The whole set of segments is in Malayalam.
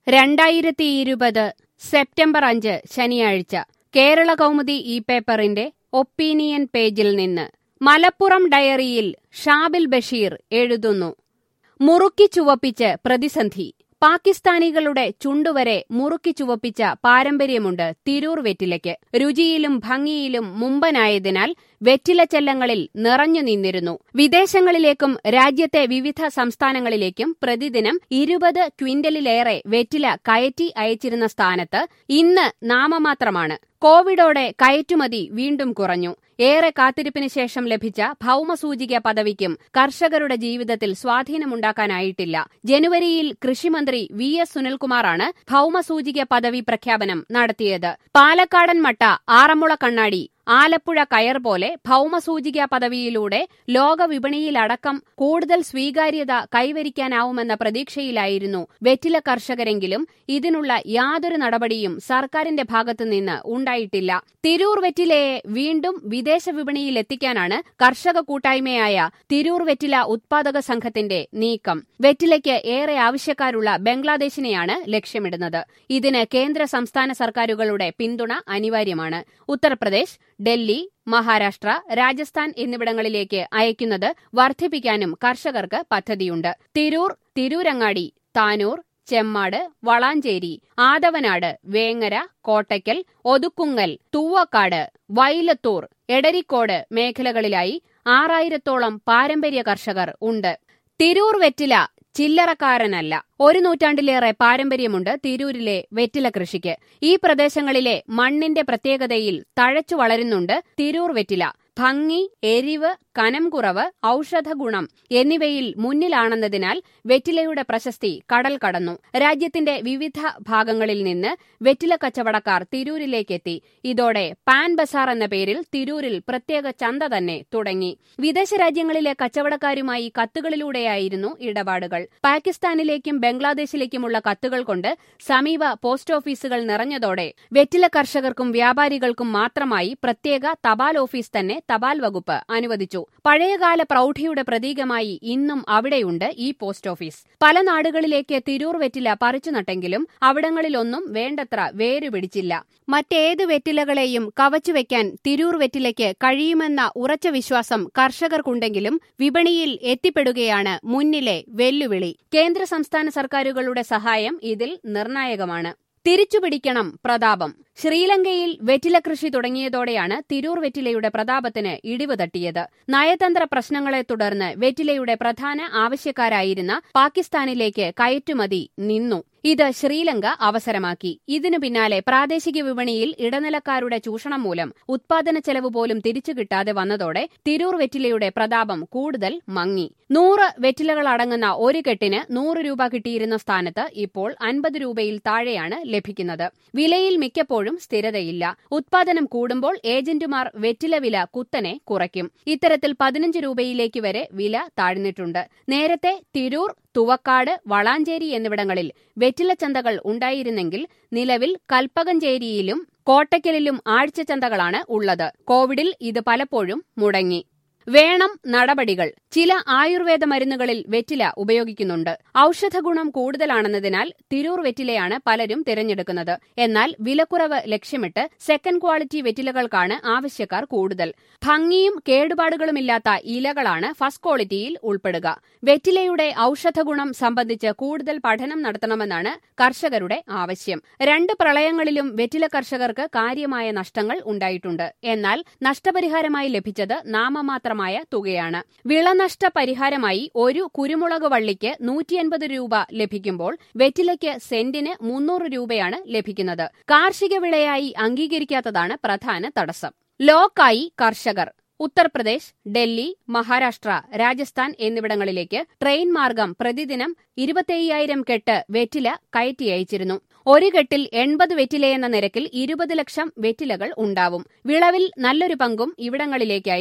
രണ്ടായിരത്തി ഇരുപത് സെപ്റ്റംബർ അഞ്ച് ശനിയാഴ്ച കേരള കൗമുദി ഈ പേപ്പറിന്റെ ഒപ്പീനിയൻ പേജിൽ നിന്ന് മലപ്പുറം ഡയറിയിൽ ഷാബിൽ ബഷീർ എഴുതുന്നു മുറുക്കി ചുവപ്പിച്ച് പ്രതിസന്ധി പാകിസ്ഥാനികളുടെ ചുണ്ടുവരെ മുറുക്കി ചുവപ്പിച്ച പാരമ്പര്യമുണ്ട് തിരൂർ വെറ്റിലയ്ക്ക് രുചിയിലും ഭംഗിയിലും മുമ്പനായതിനാൽ വെറ്റിലച്ചെല്ലങ്ങളിൽ നിറഞ്ഞു നിന്നിരുന്നു വിദേശങ്ങളിലേക്കും രാജ്യത്തെ വിവിധ സംസ്ഥാനങ്ങളിലേക്കും പ്രതിദിനം ഇരുപത് ക്വിന്റലിലേറെ വെറ്റില കയറ്റി അയച്ചിരുന്ന സ്ഥാനത്ത് ഇന്ന് നാമമാത്രമാണ് കോവിഡോടെ കയറ്റുമതി വീണ്ടും കുറഞ്ഞു ഏറെ കാത്തിരിപ്പിന് ശേഷം ലഭിച്ച ഭൌമസൂചിക പദവിക്കും കർഷകരുടെ ജീവിതത്തിൽ സ്വാധീനമുണ്ടാക്കാനായിട്ടില്ല ജനുവരിയിൽ കൃഷിമന്ത്രി വി എസ് സുനിൽകുമാറാണ് ഭൌമസൂചിക പദവി പ്രഖ്യാപനം നടത്തിയത് പാലക്കാടൻ മട്ട ആറന്മുള കണ്ണാടി ആലപ്പുഴ കയർ പോലെ ഭൌമസൂചിക പദവിയിലൂടെ ലോകവിപണിയിലടക്കം കൂടുതൽ സ്വീകാര്യത കൈവരിക്കാനാവുമെന്ന പ്രതീക്ഷയിലായിരുന്നു വെറ്റില കർഷകരെങ്കിലും ഇതിനുള്ള യാതൊരു നടപടിയും സർക്കാരിന്റെ ഭാഗത്തുനിന്ന് ഉണ്ടായിട്ടില്ല തിരൂർ വെറ്റിലയെ വീണ്ടും വിദേശ വിപണിയിൽ എത്തിക്കാനാണ് കർഷക കൂട്ടായ്മയായ തിരൂർ വെറ്റില ഉത്പാദക സംഘത്തിന്റെ നീക്കം വെറ്റിലയ്ക്ക് ഏറെ ആവശ്യക്കാരുള്ള ബംഗ്ലാദേശിനെയാണ് ലക്ഷ്യമിടുന്നത് ഇതിന് കേന്ദ്ര സംസ്ഥാന സർക്കാരുകളുടെ പിന്തുണ അനിവാര്യമാണ് ഉത്തർപ്രദേശ് ഡൽഹി മഹാരാഷ്ട്ര രാജസ്ഥാൻ എന്നിവിടങ്ങളിലേക്ക് അയക്കുന്നത് വർദ്ധിപ്പിക്കാനും കർഷകർക്ക് പദ്ധതിയുണ്ട് തിരൂർ തിരൂരങ്ങാടി താനൂർ ചെമ്മാട് വളാഞ്ചേരി ആദവനാട് വേങ്ങര കോട്ടയ്ക്കൽ ഒതുക്കുങ്ങൽ തൂവക്കാട് വൈലത്തൂർ എടരിക്കോട് മേഖലകളിലായി ആറായിരത്തോളം പാരമ്പര്യ കർഷകർ ഉണ്ട് തിരൂർ വെറ്റില ചില്ലറക്കാരനല്ല ഒരു നൂറ്റാണ്ടിലേറെ പാരമ്പര്യമുണ്ട് തിരൂരിലെ വെറ്റില കൃഷിക്ക് ഈ പ്രദേശങ്ങളിലെ മണ്ണിന്റെ പ്രത്യേകതയിൽ തഴച്ചു വളരുന്നുണ്ട് തിരൂർ വെറ്റില ഭംഗി എരിവ് കനം കുറവ് ഔഷധഗുണം എന്നിവയിൽ മുന്നിലാണെന്നതിനാൽ വെറ്റിലയുടെ പ്രശസ്തി കടൽ കടന്നു രാജ്യത്തിന്റെ വിവിധ ഭാഗങ്ങളിൽ നിന്ന് വെറ്റില കച്ചവടക്കാർ തിരൂരിലേക്കെത്തി ഇതോടെ പാൻ ബസാർ എന്ന പേരിൽ തിരൂരിൽ പ്രത്യേക ചന്ത തന്നെ തുടങ്ങി വിദേശ രാജ്യങ്ങളിലെ കച്ചവടക്കാരുമായി കത്തുകളിലൂടെയായിരുന്നു ഇടപാടുകൾ പാകിസ്ഥാനിലേക്കും ബംഗ്ലാദേശിലേക്കുമുള്ള കത്തുകൾ കൊണ്ട് സമീപ പോസ്റ്റ് ഓഫീസുകൾ നിറഞ്ഞതോടെ വെറ്റില കർഷകർക്കും വ്യാപാരികൾക്കും മാത്രമായി പ്രത്യേക തപാൽ ഓഫീസ് തന്നെ തപാൽ വകുപ്പ് അനുവദിച്ചു പഴയകാല പ്രൌഢിയുടെ പ്രതീകമായി ഇന്നും അവിടെയുണ്ട് ഈ പോസ്റ്റ് ഓഫീസ് പല നാടുകളിലേക്ക് തിരൂർ വെറ്റില പറിച്ചു നട്ടെങ്കിലും അവിടങ്ങളിലൊന്നും വേണ്ടത്ര വേരുപിടിച്ചില്ല മറ്റേത് വെറ്റിലകളെയും കവച്ചുവെക്കാൻ തിരൂർ വെറ്റിലയ്ക്ക് കഴിയുമെന്ന ഉറച്ച വിശ്വാസം കർഷകർക്കുണ്ടെങ്കിലും വിപണിയിൽ എത്തിപ്പെടുകയാണ് മുന്നിലെ വെല്ലുവിളി കേന്ദ്ര സംസ്ഥാന സർക്കാരുകളുടെ സഹായം ഇതിൽ നിർണായകമാണ് തിരിച്ചുപിടിക്കണം പ്രതാപം ശ്രീലങ്കയിൽ വെറ്റില കൃഷി തുടങ്ങിയതോടെയാണ് തിരൂർ വെറ്റിലയുടെ പ്രതാപത്തിന് ഇടിവ് തട്ടിയത് നയതന്ത്ര പ്രശ്നങ്ങളെ തുടർന്ന് വെറ്റിലയുടെ പ്രധാന ആവശ്യക്കാരായിരുന്ന പാകിസ്ഥാനിലേക്ക് കയറ്റുമതി നിന്നു ഇത് ശ്രീലങ്ക അവസരമാക്കി ഇതിനു പിന്നാലെ പ്രാദേശിക വിപണിയിൽ ഇടനിലക്കാരുടെ ചൂഷണം മൂലം ഉത്പാദന ചെലവ് പോലും തിരിച്ചു കിട്ടാതെ വന്നതോടെ തിരൂർ വെറ്റിലയുടെ പ്രതാപം കൂടുതൽ മങ്ങി നൂറ് വെറ്റിലകൾ അടങ്ങുന്ന ഒരു കെട്ടിന് നൂറ് രൂപ കിട്ടിയിരുന്ന സ്ഥാനത്ത് ഇപ്പോൾ അൻപത് രൂപയിൽ താഴെയാണ് ലഭിക്കുന്നത് വിലയിൽ മിക്കപ്പോഴും സ്ഥിരതയില്ല ഉത്പാദനം കൂടുമ്പോൾ ഏജന്റുമാർ വെറ്റില വില കുത്തനെ കുറയ്ക്കും ഇത്തരത്തിൽ പതിനഞ്ച് രൂപയിലേക്ക് വരെ വില താഴ്ന്നിട്ടുണ്ട് നേരത്തെ തിരൂർ തുവക്കാട് വളാഞ്ചേരി എന്നിവിടങ്ങളിൽ വെറ്റിലച്ചന്തകൾ ഉണ്ടായിരുന്നെങ്കിൽ നിലവിൽ കൽപ്പകഞ്ചേരിയിലും കോട്ടയ്ക്കലിലും ആഴ്ചച്ചന്തകളാണ് ഉള്ളത് കോവിഡിൽ ഇത് പലപ്പോഴും മുടങ്ങി വേണം നടപടികൾ ചില ആയുർവേദ മരുന്നുകളിൽ വെറ്റില ഉപയോഗിക്കുന്നുണ്ട് ഔഷധഗുണം കൂടുതലാണെന്നതിനാൽ തിരൂർ വെറ്റിലയാണ് പലരും തിരഞ്ഞെടുക്കുന്നത് എന്നാൽ വിലക്കുറവ് ലക്ഷ്യമിട്ട് സെക്കൻഡ് ക്വാളിറ്റി വെറ്റിലകൾക്കാണ് ആവശ്യക്കാർ കൂടുതൽ ഭംഗിയും കേടുപാടുകളുമില്ലാത്ത ഇലകളാണ് ഫസ്റ്റ് ക്വാളിറ്റിയിൽ ഉൾപ്പെടുക വെറ്റിലയുടെ ഔഷധഗുണം സംബന്ധിച്ച് കൂടുതൽ പഠനം നടത്തണമെന്നാണ് കർഷകരുടെ ആവശ്യം രണ്ട് പ്രളയങ്ങളിലും വെറ്റില കർഷകർക്ക് കാര്യമായ നഷ്ടങ്ങൾ ഉണ്ടായിട്ടുണ്ട് എന്നാൽ നഷ്ടപരിഹാരമായി ലഭിച്ചത് നാമമാത്രമായ തുകയാണ് വിളനഷ്ട പരിഹാരമായി ഒരു കുരുമുളക് വള്ളിക്ക് നൂറ്റിയൻപത് രൂപ ലഭിക്കുമ്പോൾ വെറ്റിലയ്ക്ക് സെന്റിന് മുന്നൂറ് രൂപയാണ് ലഭിക്കുന്നത് കാർഷിക വിളയായി അംഗീകരിക്കാത്തതാണ് പ്രധാന തടസ്സം ലോക്കായി കർഷകർ ഉത്തർപ്രദേശ് ഡൽഹി മഹാരാഷ്ട്ര രാജസ്ഥാൻ എന്നിവിടങ്ങളിലേക്ക് ട്രെയിൻ മാർഗം പ്രതിദിനം ഇരുപത്തയ്യായിരം കെട്ട് വെറ്റില കയറ്റി അയച്ചിരുന്നു ഒരു കെട്ടിൽ എൺപത് വെറ്റിലയെന്ന നിരക്കിൽ ഇരുപത് ലക്ഷം വെറ്റിലകൾ ഉണ്ടാവും വിളവിൽ നല്ലൊരു പങ്കും ഇവിടങ്ങളിലേക്കായിരുന്നു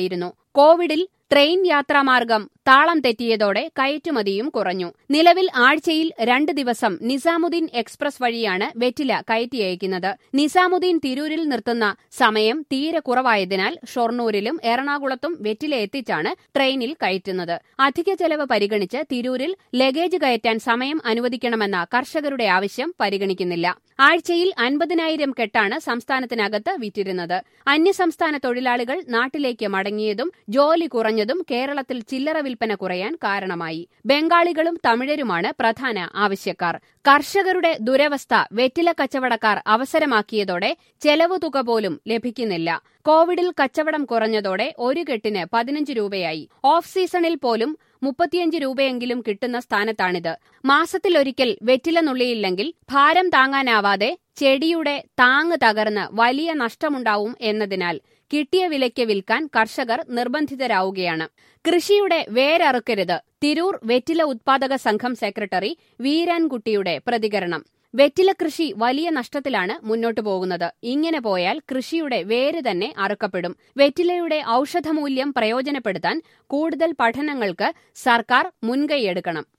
കോവിഡിൽ ട്രെയിൻ യാത്രാമാർഗം താളം തെറ്റിയതോടെ കയറ്റുമതിയും കുറഞ്ഞു നിലവിൽ ആഴ്ചയിൽ രണ്ട് ദിവസം നിസാമുദ്ദീൻ എക്സ്പ്രസ് വഴിയാണ് വെറ്റില കയറ്റി അയക്കുന്നത് നിസാമുദ്ദീൻ തിരൂരിൽ നിർത്തുന്ന സമയം തീരെ കുറവായതിനാൽ ഷൊർണൂരിലും എറണാകുളത്തും വെറ്റില എത്തിച്ചാണ് ട്രെയിനിൽ കയറ്റുന്നത് അധിക ചെലവ് പരിഗണിച്ച് തിരൂരിൽ ലഗേജ് കയറ്റാൻ സമയം അനുവദിക്കണമെന്ന കർഷകരുടെ ആവശ്യം പരിഗണിക്കുന്നില്ല ആഴ്ചയിൽ അൻപതിനായിരം കെട്ടാണ് സംസ്ഥാനത്തിനകത്ത് വിറ്റിരുന്നത് അന്യസംസ്ഥാന തൊഴിലാളികൾ നാട്ടിലേക്ക് മടങ്ങിയതും ജോലി കുറഞ്ഞതും കേരളത്തിൽ ചില്ലറ വിൽപ്പന കുറയാൻ കാരണമായി ബംഗാളികളും തമിഴരുമാണ് പ്രധാന ആവശ്യക്കാർ കർഷകരുടെ ദുരവസ്ഥ വെറ്റില കച്ചവടക്കാർ അവസരമാക്കിയതോടെ ചെലവു തുക പോലും ലഭിക്കുന്നില്ല കോവിഡിൽ കച്ചവടം കുറഞ്ഞതോടെ ഒരു കെട്ടിന് പതിനഞ്ച് രൂപയായി ഓഫ് സീസണിൽ പോലും മുപ്പത്തിയഞ്ച് രൂപയെങ്കിലും കിട്ടുന്ന സ്ഥാനത്താണിത് മാസത്തിലൊരിക്കൽ വെറ്റില നുള്ളിയില്ലെങ്കിൽ ഭാരം താങ്ങാനാവാതെ ചെടിയുടെ താങ്ങ് തകർന്ന് വലിയ നഷ്ടമുണ്ടാവും എന്നതിനാൽ കിട്ടിയ വിലയ്ക്ക് വിൽക്കാൻ കർഷകർ നിർബന്ധിതരാവുകയാണ് കൃഷിയുടെ വേരറുക്കരുത് തിരൂർ വെറ്റില ഉത്പാദക സംഘം സെക്രട്ടറി വീരാൻകുട്ടിയുടെ പ്രതികരണം വെറ്റില കൃഷി വലിയ നഷ്ടത്തിലാണ് മുന്നോട്ടു പോകുന്നത് ഇങ്ങനെ പോയാൽ കൃഷിയുടെ വേര് തന്നെ അറുക്കപ്പെടും വെറ്റിലയുടെ ഔഷധമൂല്യം പ്രയോജനപ്പെടുത്താൻ കൂടുതൽ പഠനങ്ങൾക്ക് സർക്കാർ മുൻകൈയെടുക്കണം